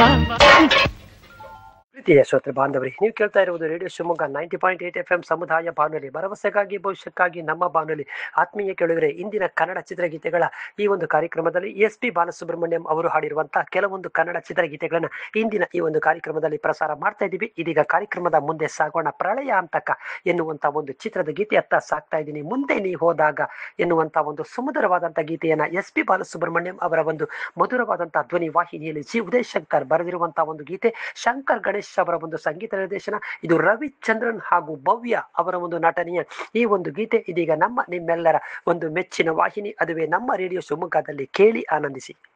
ಪ್ರೀತಿಯ ಶ್ರೋತೃ ಬಾಂಧವರಿ ನೀವು ಕೇಳ್ತಾ ಇರುವುದು radio Shivamogga ninety point eight F M ಸಮುದಾಯ ಬಾನುಲಿ ಭರವಸೆಗಾಗಿ ಭವಿಷ್ಯಕ್ಕಾಗಿ ನಮ್ಮ ಬಾನುಲಿ ಆತ್ಮೀಯ ಕೇಳಿದರೆ ಇಂದಿನ ಕನ್ನಡ ಚಿತ್ರಗೀತೆಗಳ ಈ ಒಂದು ಕಾರ್ಯಕ್ರಮದಲ್ಲಿ ಎಸ್ ಪಿ ಬಾಲಸುಬ್ರಹ್ಮಣ್ಯಂ ಅವರು ಹಾಡಿರುವಂತಹ ಕೆಲವೊಂದು ಕನ್ನಡ ಚಿತ್ರಗೀತೆಗಳನ್ನ ಇಂದಿನ ಈ ಒಂದು ಕಾರ್ಯಕ್ರಮದಲ್ಲಿ ಪ್ರಸಾರ ಮಾಡ್ತಾ ಇದ್ದೀವಿ ಇದೀಗ ಕಾರ್ಯಕ್ರಮದ ಮುಂದೆ ಸಾಗೋಣ ಪ್ರಳಯ ಅಂತಕ ಎನ್ನುವಂತ ಒಂದು ಚಿತ್ರದ ಗೀತೆಯತ್ತ ಸಾಕ್ತಾ ಇದ್ದೀನಿ ಮುಂದೆ ನೀ ಹೋದಾಗ ಎನ್ನುವಂತ ಒಂದು ಸುಮಧುರವಾದಂತ ಗೀತೆಯನ್ನ ಎಸ್ ಪಿ ಬಾಲಸುಬ್ರಹ್ಮಣ್ಯಂ ಅವರ ಒಂದು ಮಧುರವಾದಂತಹ ಧ್ವನಿ ವಾಹಿನಿಯಲ್ಲಿ ಜಿ ಉದಯ್ ಶಂಕರ್ ಬರೆದಿರುವಂತಹ ಒಂದು ಗೀತೆ ಶಂಕರ್ ಗಣೇಶ್ ಅವರ ಒಂದು ಸಂಗೀತ ನಿರ್ದೇಶನ ಇದು ರವಿಚಂದ್ರನ್ ಹಾಗೂ ಭವ್ಯ ಅವರ ಒಂದು ನಟನೆಯ ಈ ಒಂದು ಗೀತೆ ಇದೀಗ ನಮ್ಮ ನಿಮ್ಮೆಲ್ಲರ ಒಂದು ಮೆಚ್ಚಿನ ವಾಹಿನಿ ಅದುವೇ ನಮ್ಮ ರೇಡಿಯೋ ಶಿವಮೊಗ್ಗದಲ್ಲಿ ಕೇಳಿ ಆನಂದಿಸಿ